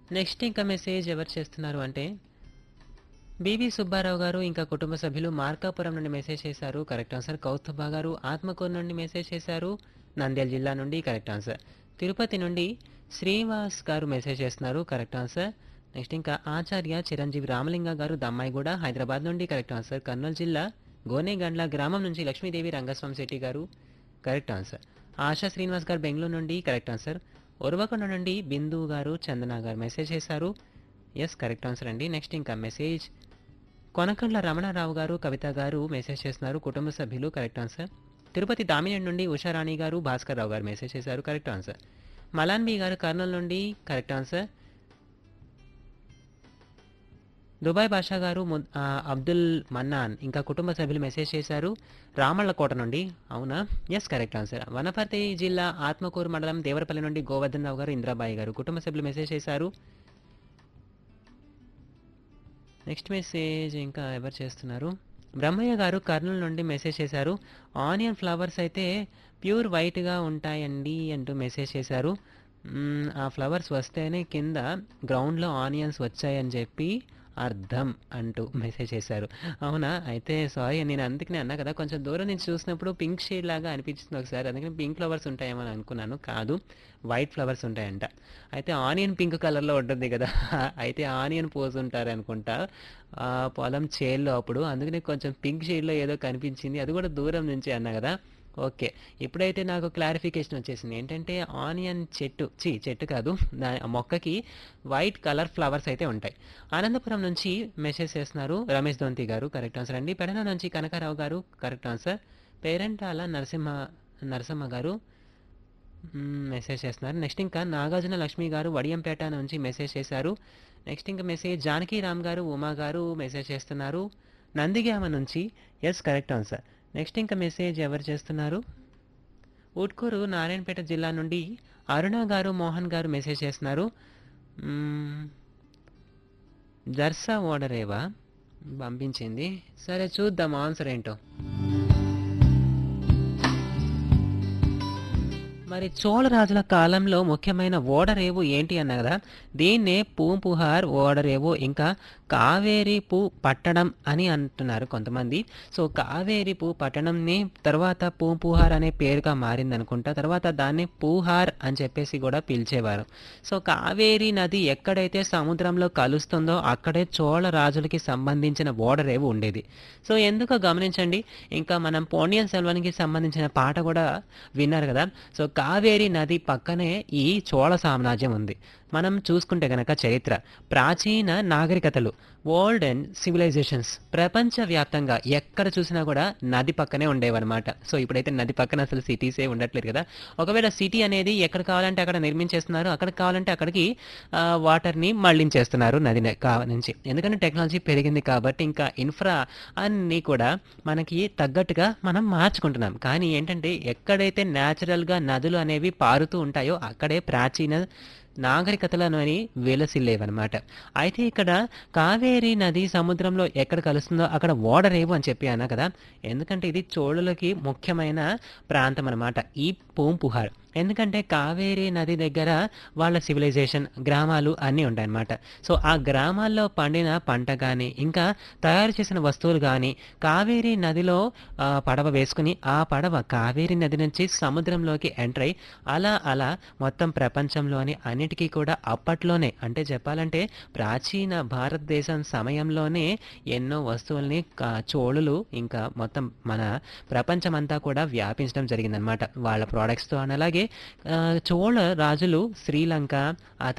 next ఇంకా message ఎవరు చేస్తున్నారు అంటే బీబీ సుబ్బారావు గారు ఇంకా కుటుంబ సభ్యులు మార్కాపురం నుండి మెసేజ్ చేశారు కరెక్ట్ ఆన్సర్ కౌస్తుభా గారు ఆత్మకూరు నుండి మెసేజ్ చేశారు నంద్యాల జిల్లా నుండి కరెక్ట్ ఆన్సర్ తిరుపతి నుండి శ్రీనివాస్ గారు మెసేజ్ చేస్తున్నారు కరెక్ట్ ఆన్సర్ నెక్స్ట్ ఇంకా ఆచార్య చిరంజీవి రామలింగ గారు దమ్మాయిగూడ హైదరాబాద్ నుండి కరెక్ట్ ఆన్సర్ కర్నూలు జిల్లా గోనేగండ్ల గ్రామం నుంచి లక్ష్మీదేవి రంగస్వామి శెట్టి గారు కరెక్ట్ ఆన్సర్ ఆశా శ్రీనివాస్ గారు బెంగళూరు నుండి కరెక్ట్ ఆన్సర్ ఉరవకొండ నుండి బిందు గారు చందన గారు మెసేజ్ చేశారు ఎస్ కరెక్ట్ ఆన్సర్ అండి నెక్స్ట్ ఇంకా మెసేజ్ కొనకండ్ల రమణారావు గారు కవిత గారు మెసేజ్ చేస్తున్నారు కుటుంబ సభ్యులు కరెక్ట్ ఆన్సర్ తిరుపతి దామినేని నుండి ఉషారాణి గారు భాస్కర్ రావు గారు మెసేజ్ చేశారు కరెక్ట్ ఆన్సర్ మలాన్బి గారు కర్నూలు నుండి కరెక్ట్ ఆన్సర్ దుబాయ్ బాషా గారు ము- ఆ, అబ్దుల్ మన్నాన్ ఇంకా కుటుంబ సభ్యులు మెసేజ్ చేశారు రామళ్ళకోట నుండి అవునా ఎస్ కరెక్ట్ ఆన్సర్ వనపర్తి జిల్లా ఆత్మకూరు మండలం దేవరపల్లి నుండి గోవర్ధన్ రావు గారు ఇంద్రాబాయి గారు కుటుంబ సభ్యులు మెసేజ్ చేశారు నెక్స్ట్ మెసేజ్ ఇంకా ఎవరు చేస్తున్నారు బ్రహ్మయ్య గారు కర్నూలు నుండి మెసేజ్ చేశారు ఆనియన్ ఫ్లవర్స్ అయితే ప్యూర్ వైట్గా ఉంటాయండి అంటూ మెసేజ్ చేశారు మ్మ్, ఆ ఫ్లవర్స్ వస్తేనే కింద గ్రౌండ్లో ఆనియన్స్ వచ్చాయని చెప్పి అర్థం అంటూ మెసేజ్ చేశారు అవునా అయితే సారీ నేను అందుకనే అన్నా కదా కొంచెం దూరం నుంచి చూసినప్పుడు పింక్ షేడ్ లాగా అనిపించింది ఒకసారి అందుకని పింక్ ఫ్లవర్స్ ఉంటాయేమో అని అనుకున్నాను కాదు వైట్ ఫ్లవర్స్ ఉంటాయంట అయితే ఆనియన్ పింక్ కలర్లో ఉంటుంది కదా అయితే ఆనియన్ పోసి ఉంటారు అనుకుంటా ఆ పొలం చేల్లో అప్పుడు అందుకని కొంచెం పింక్ షేడ్లో ఏదో కనిపించింది అది కూడా దూరం నుంచి అన్నా కదా ఓకే ఇప్పుడైతే నాకు క్లారిఫికేషన్ వచ్చేసింది ఏంటంటే ఆనియన్ చెట్టు చి చెట్టు కాదు దా ఆ మొక్కకి వైట్ కలర్ ఫ్లవర్స్ అయితే ఉంటాయి అనంతపురం నుంచి మెసేజ్ చేస్తున్నారు రమేష్ దొంతి గారు కరెక్ట్ ఆన్సర్ అండి పెడన నుంచి కనకారావు గారు కరెక్ట్ ఆన్సర్ పేరెంటాల నరసింహ నరసింహ గారు మ్మ్, మెసేజ్ చేస్తున్నారు నెక్స్ట్ ఇంకా నాగార్జున లక్ష్మి గారు వడియంపేట నుంచి మెసేజ్ చేశారు నెక్స్ట్ ఇంకా మెసేజ్ జానకి రామ్ గారు ఉమా గారు మెసేజ్ చేస్తున్నారు నందిగామ నుంచి ఎస్ కరెక్ట్ ఆన్సర్ నెక్స్ట్ ఇంకా మెసేజ్ ఎవరు చేస్తున్నారు ఉట్కూరు నారాయణపేట జిల్లా నుండి అరుణ గారు మోహన్ గారు మెసేజ్ చేస్తున్నారు మ్మ్, జర్సా ఓడరేవా పంపించింది సరే చూద్దాం ఆన్సర్ ఏంటో మరి చోళరాజుల కాలంలో ముఖ్యమైన ఓడరేవు ఏంటి అన్న కదా దీన్నే పూంపుహార్ ఓడరేవు ఇంకా కావేరి పూ పట్టణం అని అంటున్నారు కొంతమంది సో కావేరి పూ పట్టణంని తర్వాత పూంపుహార్ అనే పేరుగా మారింది అనుకుంటా తర్వాత దాన్ని పూహార్ అని చెప్పేసి కూడా పిలిచేవారు సో కావేరి నది ఎక్కడైతే సముద్రంలో కలుస్తుందో అక్కడే చోళ రాజులకి సంబంధించిన ఓడరేవు ఉండేది సో ఎందుకో గమనించండి ఇంకా మనం పోనియన్ సెల్వన్కి సంబంధించిన పాట కూడా విన్నారు కదా సో కావేరి నది పక్కనే ఈ చోళ సామ్రాజ్యం ఉంది మనం చూసుకుంటే గనక చరిత్ర ప్రాచీన నాగరికతలు ఓల్డ్ అండ్ సివిలైజేషన్స్ ప్రపంచవ్యాప్తంగా ఎక్కడ చూసినా కూడా నది పక్కనే ఉండేవన్నమాట సో ఇప్పుడైతే నది పక్కన అసలు సిటీసే ఉండట్లేదు కదా ఒకవేళ సిటీ అనేది ఎక్కడ కావాలంటే అక్కడ నిర్మించేస్తున్నారు అక్కడ కావాలంటే అక్కడికి ఆ, వాటర్ని మళ్ళించేస్తున్నారు నది నే- కా నుంచి ఎందుకంటే టెక్నాలజీ పెరిగింది కాబట్టి ఇంకా ఇన్ఫ్రా అన్నీ కూడా మనకి తగ్గట్టుగా మనం మార్చుకుంటున్నాం కానీ ఏంటంటే ఎక్కడైతే న్యాచురల్గా నదులు అనేవి పారుతూ ఉంటాయో అక్కడే ప్రాచీన నాగరికతలలోని వెలసిల్లేవన్నమాట అయితే ఇక్కడ కావేరీ నది సముద్రంలో ఎక్కడ కలుస్తుందో అక్కడ ఓడరేవు అని చెప్పి అన్నా కదా ఎందుకంటే ఇది చోళులకి ముఖ్యమైన ప్రాంతం అన్నమాట ఈ పూంపుహార్ ఎందుకంటే కావేరీ నది దగ్గర వాళ్ళ సివిలైజేషన్ గ్రామాలు అన్నీ ఉంటాయన్నమాట సో ఆ గ్రామాల్లో పండిన పంట కానీ ఇంకా తయారు చేసిన వస్తువులు కానీ కావేరీ నదిలో ఆ, పడవ వేసుకుని ఆ పడవ కావేరీ నది నుంచి సముద్రంలోకి ఎంటర్ అయి అలా అలా మొత్తం ప్రపంచంలోని అన్నిటికీ కూడా అప్పట్లోనే అంటే చెప్పాలంటే ప్రాచీన భారతదేశం సమయంలోనే ఎన్నో వస్తువుల్ని కా- చోళులు ఇంకా మొత్తం మన ప్రపంచమంతా కూడా వ్యాపించడం జరిగిందనమాట వాళ్ళ ప్రోడక్ట్స్తో అని అలాగే ఆ, చోళ రాజులు శ్రీలంక ఆ